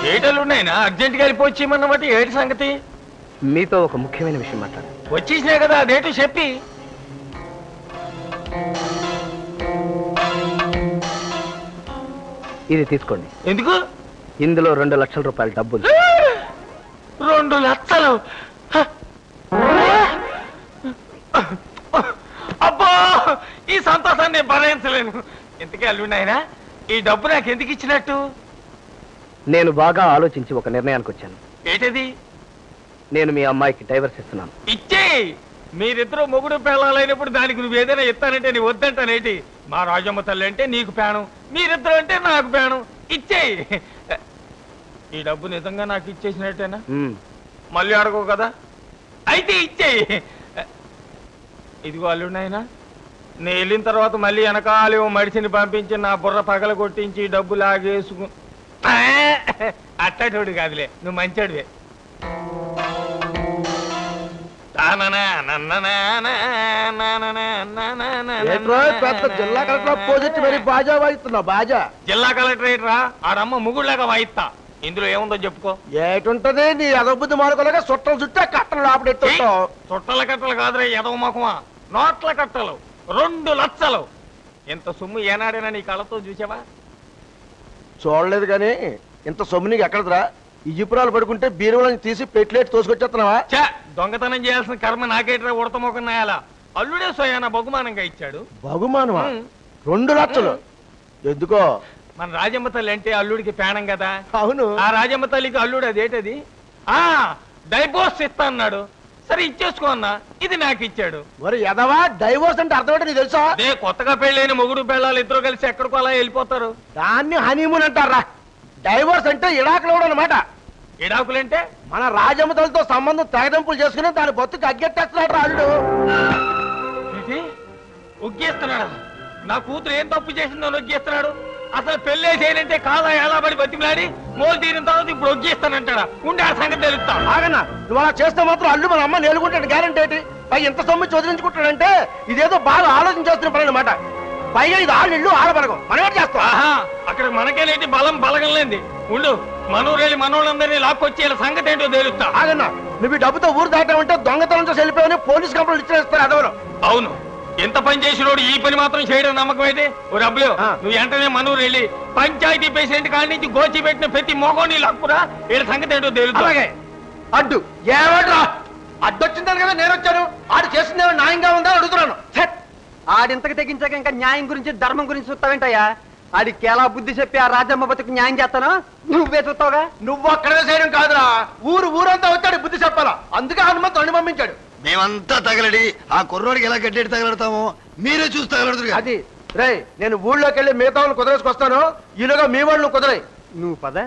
ఏటలు ఉన్నాయినా urgent గా వెళ్ళిపోవచ్చేమన్నమాట ఏటి సంగతి మీతో ఒక ముఖ్యమైన విషయం మాట్లాడాలి వచ్చేసినాయి కదా అదేంటో చెప్పి ఇది తీసుకోండి ఎందుకు ఇందులో రెండు లక్షల రూపాయల డబ్బులు రెండు లక్షలు హ! అబ్బా ఈ సంతోషాన్ని నేను భరించలేను ఇంతకీ అల్లున్నాయనా ఈ డబ్బు నాకు ఎందుకు ఇచ్చినట్టు నేను బాగా ఆలోచించి ఒక నిర్ణయానికి వచ్చాను ఏంటది నేను మీ అమ్మాయికి డైవర్స్ ఇస్తున్నాను ఇచ్చేయి మీరిద్దరూ మొగుడు పేలాలైనప్పుడు దానికి నువ్వు ఏదైనా ఇస్తానంటే నీ వద్దంటానేటి మా రాజమ్మ తల్లి అంటే నీకు పేణం మీరిద్దరు అంటే నాకు పేణం ఇచ్చేయి ఈ డబ్బు నిజంగా నాకు ఇచ్చేసినట్టేనా మ్మ్. మళ్ళీ అడగవు కదా అయితే ఇచ్చేయి ఇదిగో అల్లుడినైనా నేను వెళ్ళిన తర్వాత మళ్ళీ వెనకాలే ఓ మడిసిని పంపించి నా బుర్ర పగల కొట్టించి డబ్బు లాగేసుకు ఆ! అట్టటోడు కాదులే నువ్వు మంచోడివే తాననా, నన్ననా, నాననా, నాననా, ఏంట్రా పెద్ద జిల్లా కలెక్టర్ పోజెట్టి మరి బాజా వాయిస్తున్నావు బాజా జిల్లా కలెక్టరేట్ రా ఆడమ్మ ముగుడులాగా వాయిస్తా ఇందులో ఏముందో చెప్పుకో ఏటుంటది నీ అదబుద్ధి మార్కులుగా సుట్టలు చుట్టా కట్టలు లోపడెత్తుంటావు చుట్టల కట్టలు కాదురా ఎదవ మొఖమా నోట్ల కట్టలు రెండు లక్షలు ఇంత సొమ్ము ఏనాడైనా నీ కళ్ళతో చూసావా చూడలేదు కానీ ఇంత సొమ్ము నీకు ఎక్కడదిరా ఇజిపురాలు పడుకుంటే బీరువాలని తీసి పెట్లేట్ తోసుకొచ్చేస్తున్నావా చా దొంగతనం చేయాల్సిన కర్మ నాకేట్రా ఉడతమొక నాయాల అల్లుడే సోయాన బహుమానంగా ఇచ్చాడు బహుమానమా ఉమ్. రెండు లక్షలు ఎందుకో మన రాజమ్మ తల్లి అంటే అల్లుడికి పేణం కదా అవును ఆ రాజమ్మ తల్లికి అల్లుడు అదేటది ఆ డైపోర్స్ ఇస్తా అన్నాడు సరే ఇచ్చేసుకో అన్నా ఇది నాకు ఇచ్చాడు మరి ఎదవా డైవోర్స్ అంటే అర్థం ఏంటో నీకు తెలుసా అదే కొత్తగా పెళ్ళైన మొగుడు పెళ్ళాలు ఇద్దరు కలిసి ఎక్కడికో అలా వెళ్ళిపోతారు దాన్ని హనీమూన్ అంటారా డైవోర్స్ అంటే ఇడాకులు అనమాట ఇడాకులంటే మన రాజమ్మతలతో సంబంధం తెగదంపులు చేసుకుని దాని బతుకు అగ్గెట్టేస్తున్నాడు అల్లుడు ఏంటి ఒగ్గేస్తున్నాడా నా కూతురు ఏం తప్పు చేసిందో ఒగ్గేస్తున్నాడు అసలు పెళ్ళే చేయనంటే కాదా ఎలా పడి బతిమలాడి మోలు తీరిన తర్వాత ఇప్పుడు ఒగ్గేస్తానంటాడా ఉండే ఆ సంగతి తెలుస్తా ఆగన్నా నువ్వు అలా చేస్తే మాత్రం అల్లు మన అమ్మ నేలుకుంటాడు గ్యారంటీ ఏంటి పై ఇంత సొమ్ము చదివించుకుంటాడంటే ఇదేదో బాగా ఆలోచన చేస్తున్న పని అనమాట పైగా ఇది ఆళ్ళు ఇల్లు ఆడబలగం మనం ఏంటి చేస్తాం ఆహా అక్కడ మనకేనేటి బలం బలగలేంది ఉండు మనూరెళ్ళి మనోళ్ళందరినీ లాక్కొచ్చి వీళ్ళ సంగతి ఏంటో తెలుస్తా ఆగన్నా నువ్వు ఈ డబ్బుతో ఊరు దాటామంటే దొంగతనం చేసి వెళ్ళిపోయావని పోలీస్ కంప్లైంట్ ఇచ్చేస్తారు అదవరు అవును ఎంత పని చేసినోడు ఈ పని మాత్రం చేయడం నమ్మకం అయితే ఓ డబ్బులు ఆ. నువ్వు వెంటనే మనూరు వెళ్ళి పంచాయతీ ప్రెసిడెంట్ కాడి నుంచి గోచి పెట్టిన ప్రతి మొగోని లాక్కురా వీళ్ళ సంగతి ఏంటో తెలుస్తా అలాగే అడ్డు ఏమడ్రా అడ్డొచ్చిందని కదా నేను వచ్చాను ఆడు చేసిందేమో న్యాయంగా ఉందా అని అడుగుతున్నాను ఛట్! ఆడింతకు తెగించాక ఇంకా న్యాయం గురించి ధర్మం గురించి చూస్తావేంటయ్యా ఆడికి ఎలా బుద్ధి చెప్పి ఆ రాజమ్మ బతుకు న్యాయం చేస్తానో నువ్వే చూస్తావుగా నువ్వు అక్కడే చేయడం కాదురా ఊరు ఊరంతా వచ్చాడు బుద్ధి చెప్పాలా అందుకే హనుమంతు అణి పంపించాడు మేమంతా తగలడి ఆ కుర్రోడికి ఎలా కట్టేటి తగలడతామో మీరే చూసి తగలడుతురు అది రే నేను ఊళ్ళోకి వెళ్ళి మిగతా వాళ్ళని కుదరేసుకొస్తాను ఈలోగా మీ వాళ్ళు కుదరై నువ్వు పద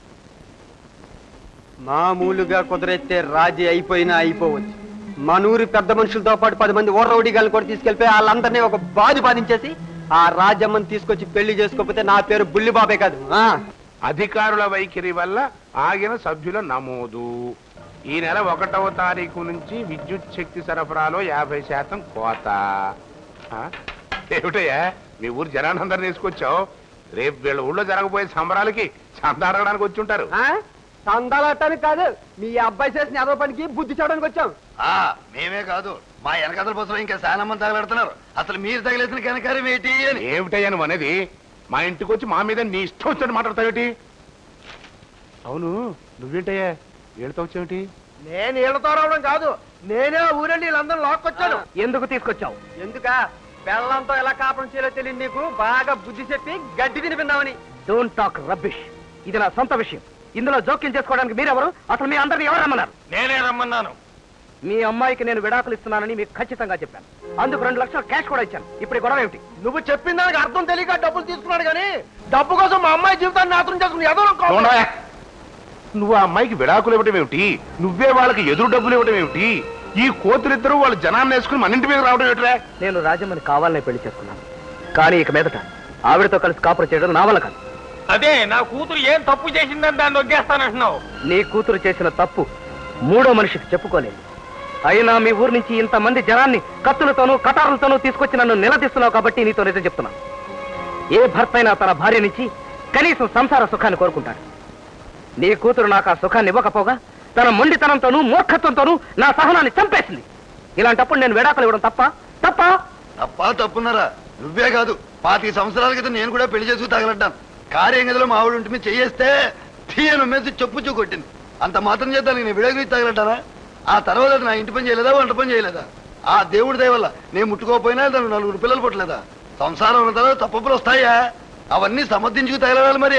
మామూలుగా కుదిరెత్తే రాజీ అయిపోయినా అయిపోవచ్చు మనూరి పెద్ద మనుషులతో పాటు పది మంది ఓర్రౌడిగాలను కూడా తీసుకెళ్ళిపోయి వాళ్ళందరినీ ఒక బాధి బాధించేసి ఆ రాజమ్మని తీసుకొచ్చి పెళ్లి చేసుకోకపోతే నా పేరు బుల్లిబాబే కాదు ఆ అధికారుల వైఖరి వల్ల ఆగిన సభ్యుల నమోదు ఈ నెల ఒకటవ తారీఖు నుంచి విద్యుత్ శక్తి సరఫరాలో యాభై శాతం కోత ఆ? ఏమిటయ్యా మీ ఊరు జనానందరిని తీసుకొచ్చావు రేపు వీళ్ళ ఊళ్ళో జరగబోయే సంబరాలకి చందా అడగడానికి వచ్చి ఉంటారు ఆ? సందాలట్టానికి కాదు మీ అబ్బాయి చేసిన ఏదో పనికి బుద్ధి చేయడానికి వచ్చాం ఆ మేమే కాదు మా వెనకదల కోసం ఇంకా చాలా మంది తగలడుతున్నారు అసలు మీరు తగిలేసిన కనకారం ఏంటి అని ఏమిటయ్యా నువ్వు అనేది మా ఇంటికి వచ్చి మా మీద నీ ఇష్టం వచ్చినట్టు మాట్లాడతావేటి అవును నువ్వేంటయ్యా వీళ్ళతో వచ్చావేటి నేను వీళ్ళతో రావడం కాదు నేనే ఆ ఊరెళ్ళి వీళ్ళందరూ లాక్కొచ్చాను ఎందుకు తీసుకొచ్చావు ఎందుక బెల్లంతో ఎలా కాపురం చేయాలో తెలియదు నీకు బాగా బుద్ధి చెప్పి గడ్డి తినిపిందామని డోంట్ టాక్ రబ్బిష్ ఇది నా సొంత విషయం ఇందులో జోక్యం చేసుకోవడానికి మీరెవరు అసలు మీ అందరిని ఎవరు రమ్మన్నారు నేనే రమ్మన్నాను మీ అమ్మాయికి నేను విడాకులు ఇస్తున్నానని మీకు ఖచ్చితంగా చెప్పాను అందుకు రెండు లక్షల క్యాష్ కూడా ఇచ్చాను ఇప్పుడు ఈ గొడవ ఏమిటి నువ్వు చెప్పిన దానికి అర్థం తెలియక డబ్బులు తీసుకున్నాడు కానీ డబ్బు కోసం మా అమ్మాయి జీవితాన్ని నాశనం చేసుకుని ఏదో ఒక కోపం. చూడవా? నువ్వు ఆ అమ్మాయికి విడాకులు ఇవ్వటం ఏమిటి నువ్వే వాళ్ళకి ఎదురు డబ్బులు ఇవ్వటం ఏమిటి ఈ కోతులిద్దరూ వాళ్ళ జనాన్ని వేసుకుని మన ఇంటి మీద రావడం ఏమిట్రా నేను రాజమ్మని కావాలనే పెళ్లి చేసుకున్నాను కానీ ఇక మీదట ఆవిడతో కలిసి కాపురం చేయడం నా వల్ల కాదు అదే నా కూతురు ఏం తప్పు చేసిందని దాన్ని నొగ్గేస్తానంటున్నావు నీ కూతురు చేసిన తప్పు మూడో మనిషికి చెప్పుకోలేదు అయినా మీ ఊరు నుంచి ఇంతమంది జనాన్ని కత్తులతోనూ కటారులతోనూ తీసుకొచ్చి నన్ను నిలదీస్తున్నావు కాబట్టి నీతో నిజం చెప్తున్నాను ఏ భర్త అయినా తన భార్య నుంచి కనీసం సంసార సుఖాన్ని కోరుకుంటాడు నీ కూతురు నాకు ఆ సుఖాన్ని ఇవ్వకపోగా తన మొండితనంతోనూ మూర్ఖత్వంతోనూ నా సహనాన్ని చంపేసింది ఇలాంటప్పుడు నేను విడాకులు ఇవ్వడం తప్ప తప్ప తప్పా తప్పున్నారా నువ్వే కాదు పాతి సంవత్సరాల క్రితం నేను కూడా పెళ్లి చేసుకు తగలడ్డాను కార్యం గదిలో మా ఆవిడ ఉంటే చేయేస్తే తీయను మెచ్చి చెప్పు చూ కొట్టింది అంత మాత్రం చేద్దానికి నేను విడగలి తగలడ్డానా ఆ తర్వాత అది నా ఇంటి పని చేయలేదా వంట పని చేయలేదా ఆ దేవుడి దయ వల్ల నేను ముట్టుకోకపోయినా దానికి నలుగురు పిల్లలు పుట్టలేదా సంసారం ఉన్న తర్వాత తప్పులు వస్తాయా అవన్నీ సమర్థించుకు తగలడాలి మరి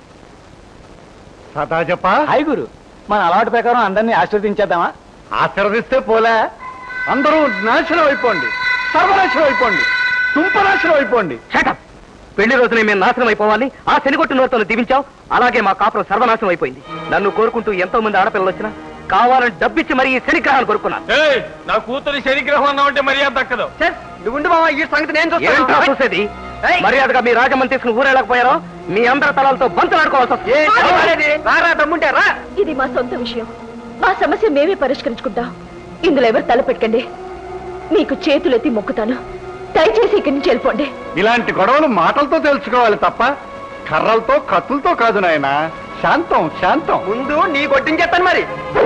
సదా చెప్ప హాయ్ గురు మన అలవాటు ప్రకారం అందరినీ ఆశీర్వదించేద్దామా ఆశీర్వదిస్తే పోలే అందరూ నాశనం అయిపోండి సర్వనాశనం అయిపోండి తుంపనాశనం అయిపోండి షటప్ పెళ్లి రోజునే మేము నాశనం అయిపోవాలి ఆ శనిగొట్టు నోరుతో దీవించావు అలాగే మా కాపురం సర్వనాశనం అయిపోయింది నన్ను కోరుకుంటూ ఎంతో మంది ఆడపిల్లలు వచ్చినా కావాలని డబ్బిచ్చి మరీ ఈ శనిగ్రహాన్ని కొరుకున్నాను ఏయ్, నా కూతురి శనిగ్రహం అన్నావంటే మర్యాద దక్కదు నువ్వు ఉండు మామ ఈ సంగతి నేను ఏంట్రా చూస్తాను చూసేది మర్యాదగా మీ రాజమ్మని తీసుకుని ఊరేళ్ళకపోయారో మీ అందరి తలాలతో బంతులాడుకోవాల్సి వస్తుంది రారా దమ్ముంటే రా ఇది మా సొంత విషయం మా సమస్య మేమే పరిష్కరించుకుంటాం ఇందులో ఎవరు తలపెట్టకండి మీకు చేతులెత్తి మొక్కుతాను దయచేసి ఇక్కడి నుంచి వెళ్ళిపోండి ఇలాంటి గొడవలు మాటలతో తెలుసుకోవాలి తప్ప కర్రలతో కత్తులతో కాదు నాయన శాంతం శాంతం ముందు నీ కొట్టించేస్తాను మరి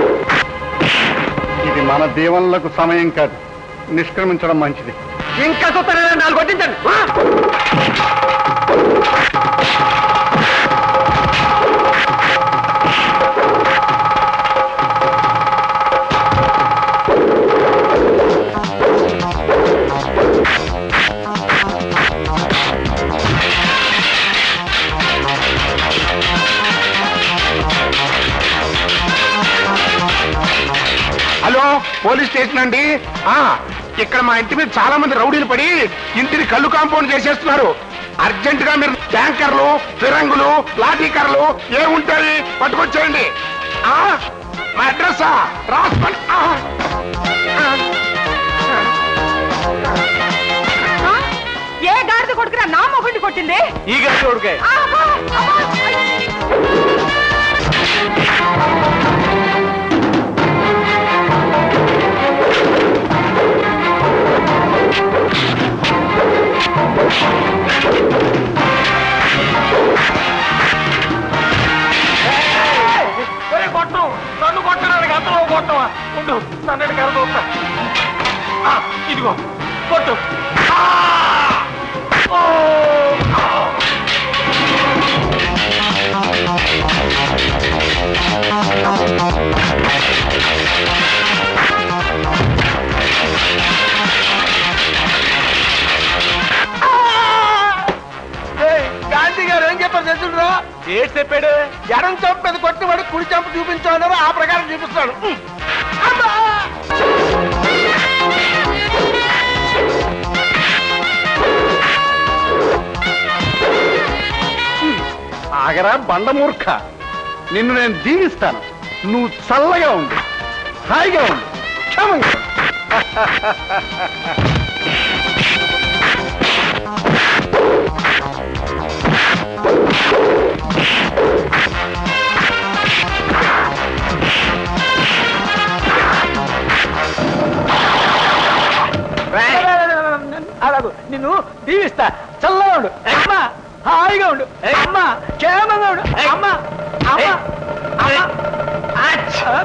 ఇది మన దీవెనలకు సమయం కాదు నిష్క్రమించడం మంచిది ఇంకా చూస్తాను నాలుగు కొట్టించండి ఆ! హలో పోలీస్ స్టేషన్ అండి ఆ ఇక్కడ మా ఇంటి మీద చాలా మంది రౌడీలు పడి ఇంటిని కళ్ళు కాంపౌండ్ చేసేస్తున్నారు అర్జెంట్ గా మీరు ట్యాంకర్లు ఫిరంగులు లాఠీ కర్రలు ఏముంటాయి పట్టుకొచ్చేయండి ఆ మా అడ్రస్ రాసుకోండి ఆ. ఏ గాడిద కొడుకురా నా మొగుడిని కొట్టింది ఈ గడి చూడుకే ఒరే కొట్టం నన్ను కొట్టడానికి అంతలో కొట్టమా ఉండు నన్ను కర చూస్తా ఆ, ఇదిగో కొట్టు ఆ! ఓ! ఆ! గాంధీ గారు ఏం చెప్పారు తెలుసురా ఏడు చెప్పాడు ఎడం చంప మీద కొట్టి వాడు కుడి చంప చూపించాలన్నారు ఆ ప్రకారం చూపిస్తాను ఉమ్. అమ్మా! ఉమ్. ఆగరా బండమూర్ఖ నిన్ను నేను దీవిస్తాను నువ్వు చల్లగా ఉండు హాయిగా ఉండు క్షమంగా ఉండు. అలాగు నిన్ను దీవిస్తా చల్లగా ఉండు అమ్మా హాయిగా ఉండు అమ్మా క్షేమంగా ఉండు అమ్మా అమ్మా అమ్మా అచ్చా.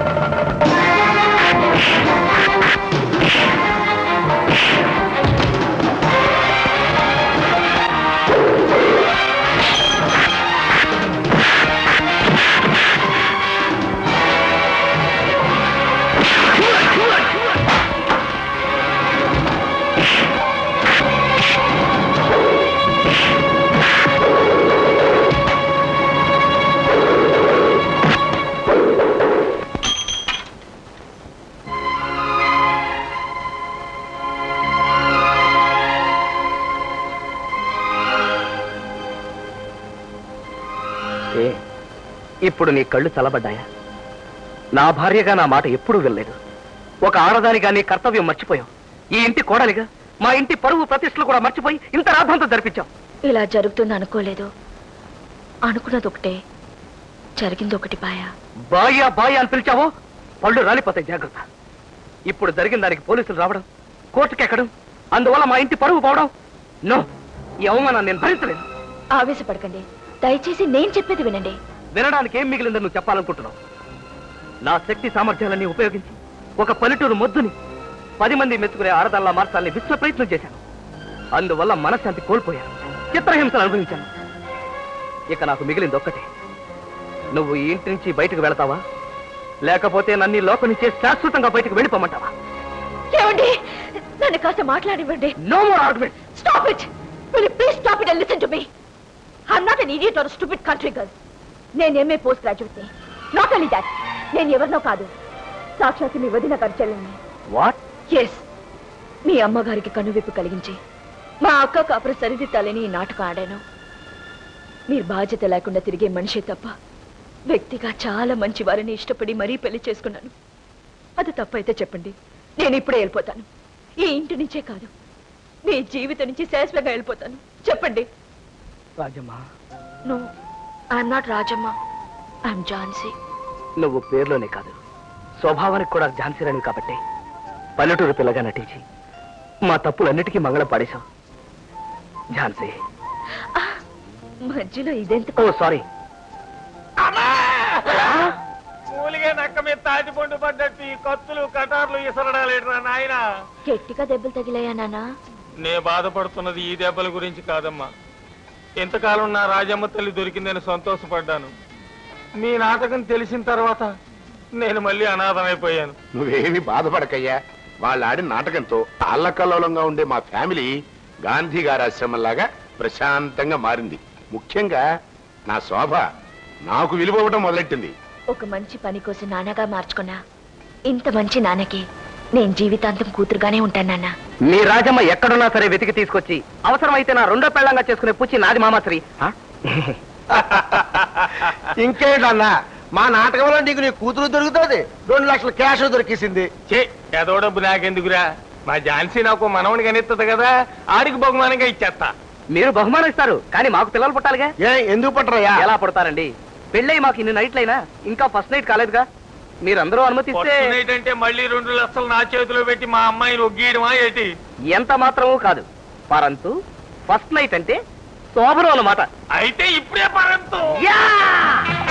ఏ ఇప్పుడు నీ కళ్ళు చల్లబడ్డాయా నా భార్యగా నా మాట ఎప్పుడూ వెళ్ళలేదు ఒక ఆడదానిగా నీ కర్తవ్యం మర్చిపోయావు ఈ ఇంటి కోడలిగా మా ఇంటి పరువు ప్రతిష్టలు కూడా మర్చిపోయి ఇంత రాద్ధాంతం జరిపించావు ఇలా జరుగుతుంది అనుకోలేదు అనుకున్నది ఒకటే జరిగింది ఒకటి పాయా బాయ్యా బాయ్యా అని పిలిచావో పళ్ళు రాలిపోతాయి జాగ్రత్త ఇప్పుడు జరిగిన దానికి పోలీసులు రావడం కోర్టుకి ఎక్కడం అందువల్ల మా ఇంటి పరువు పోవడం నో ఈ అవమానాన్ని నేను భరించలేను ఆవేశపడకండి దయచేసి నేను చెప్పేది వినండి వినడానికి ఏం మిగిలిందని నువ్వు చెప్పాలనుకుంటున్నావు నా శక్తి సామర్థ్యాలన్నీ ఉపయోగించి ఒక పల్లెటూరు మొద్దుని పది మంది మెచ్చుకునే ఆడదాల్లా మార్చాలని విశ్వ ప్రయత్నం చేశాను అందువల్ల మనశ్శాంతి కోల్పోయాను చిత్రహింసలు అనుభవించాను ఇక నాకు మిగిలింది ఒక్కటే నువ్వు ఈ ఇంటి నుంచి బయటకు వెళతావా లేకపోతే నన్ను ఈ లోకం నుంచే శాశ్వతంగా బయటకు వెళ్ళిపోమంటావా ఏమండి నన్ను కాస్త మాట్లాడివ్వండి no more argument Stop it! Will you please stop it and listen to me? I'm not an idiot or a stupid country girl. నేను MA post graduate not only that నేను ఎవరినో కాదు సాక్షాత్ మీ వదిన గారి చెల్లెల్ని వాట్ ఎస్ మీ అమ్మగారికి కనువిప్పు కలిగించి మా అక్క కాపుర సరిదిద్దాలని ఈ నాటకం ఆడాను మీరు బాధ్యత లేకుండా తిరిగే మనిషే తప్ప వ్యక్తిగా చాలా మంచి వారిని ఇష్టపడి మరీ పెళ్లి చేసుకున్నాను అది తప్పైతే చెప్పండి నేను ఇప్పుడే వెళ్ళిపోతాను ఈ ఇంటి నుంచే కాదు మీ జీవితం నుంచి శాశ్వతంగా వెళ్ళిపోతాను చెప్పండి Rajamma no I'm not Rajamma I'm Jhansi నువ్వు పేర్లోనే కాదు స్వభావానికి కూడా ఝాన్సీరాని కాబట్టి పల్లెటూరు పిల్లగా నటించి మా తప్పులన్నిటికీ మంగళం పాడేశావు ఝాన్సీ మధ్యలో ఇదెంత ఓ సారీ మూలిగే నక్క మీద తాటిపండు పడ్డట్టు ఈ కత్తులు కటార్లు ఇసరడాలేట్రా నాయన గట్టిగా దెబ్బలు తగిలాయా నానా నే బాధపడుతున్నది ఈ దెబ్బల గురించి కాదమ్మా ఇంతకాలం నా రాజమ్మ తల్లి దొరికిందని సంతోషపడ్డాను మీ నాటకం తెలిసిన తర్వాత నేను మళ్ళీ అనాథమైపోయాను నువ్వేమి బాధపడకయ్యా వాళ్ళు ఆడిన నాటకంతో అల్లకల్లోలంగా ఉండే మా ఫ్యామిలీ గాంధీ గారి ఆశ్రమంలాగా ప్రశాంతంగా మారింది ముఖ్యంగా నా శోభ నాకు విలువవటం మొదలెట్టింది ఒక మంచి పని కోసం నాన్నగా మార్చుకున్నా ఇంత మంచి నాన్నకి నేను జీవితాంతం కూతురుగానే ఉంటాను నాన్న మీ రాజమ్మ ఎక్కడున్నా సరే వెతికి తీసుకొచ్చి అవసరమైతే నా రెండో పెళ్ళంగా చేసుకునే పుచ్చి నాది మామాశ్రీ ఇంకేంటన్నా మా నాటకంలో నీకు నీ కూతురు దొరుకుతుంది రెండు లక్షల క్యాష్ దొరికేసింది చే ఏదో డబ్బు నాకెందుకురా మా ఝాన్సీ నాకు మనవని కనిస్తుంది కదా ఆడికి బహుమానంగా ఇచ్చేస్తా మీరు బహుమానం ఇస్తారు కానీ మాకు పిల్లలు పుట్టాలిగా ఏ ఎందుకు పట్టరయ్యా ఎలా పుడతారండి పెళ్ళై మాకు ఇన్ని నైట్లైనా ఇంకా ఫస్ట్ నైట్ కాలేదుగా మీరందరూ అనుమతిస్తే ఏంటంటే మళ్ళీ రెండు లక్షలు నా చేతిలో పెట్టి మా అమ్మాయిని ఒగ్గీయడమా ఏంటి ఎంత మాత్రమూ కాదు పరంతు ఫస్ట్ నైట్ అంటే శోభనం అన్నమాట అయితే ఇప్పుడే పరంతో యా